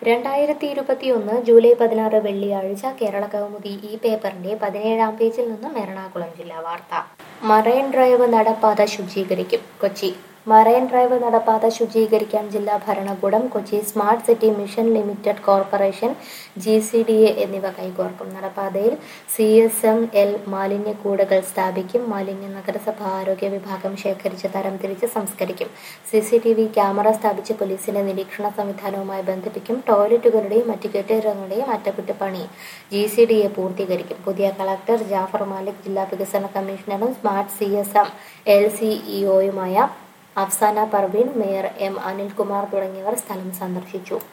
രണ്ടായിരത്തി ഇരുപത്തിയൊന്ന് ജൂലൈ പതിനാറ് വെള്ളിയാഴ്ച കേരള കൗമുദി ഈ പേപ്പറിന്റെ പതിനേഴാം പേജിൽ നിന്നും എറണാകുളം ജില്ലാ വാർത്ത മറൈൻ ഡ്രൈവ് നടപ്പാത ശുചീകരിക്കും കൊച്ചി മറൈൻ ഡ്രൈവ് നടപ്പാത ശുചീകരിക്കാൻ ജില്ലാ ഭരണകൂടം Kochi smart city mission limited corporation G C D A എന്നിവ കൈകോർക്കും നടപ്പാതയിൽ സി എസ് എം എൽ മാലിന്യക്കൂടകൾ സ്ഥാപിക്കും മാലിന്യം നഗരസഭ ആരോഗ്യ വിഭാഗം ശേഖരിച്ച് തരംതിരിച്ച് സംസ്കരിക്കും C C T V camera സ്ഥാപിച്ച് പോലീസിന്റെ നിരീക്ഷണ സംവിധാനവുമായി ബന്ധിപ്പിക്കും ടോയ്ലറ്റുകളുടെയും മറ്റ് കെട്ടിടങ്ങളുടെയും അറ്റകുറ്റപ്പണി ജി സി ഡി എ പൂർത്തീകരിക്കും പുതിയ കളക്ടർ ജാഫർ മാലിക് ജില്ലാ വികസന കമ്മീഷണറും smart C S M L സിഇഒയുമായ അഫ്സാന പർവീൻ മേയർ എം അനിൽകുമാർ തുടങ്ങിയവർ സ്ഥലം സന്ദർശിച്ചു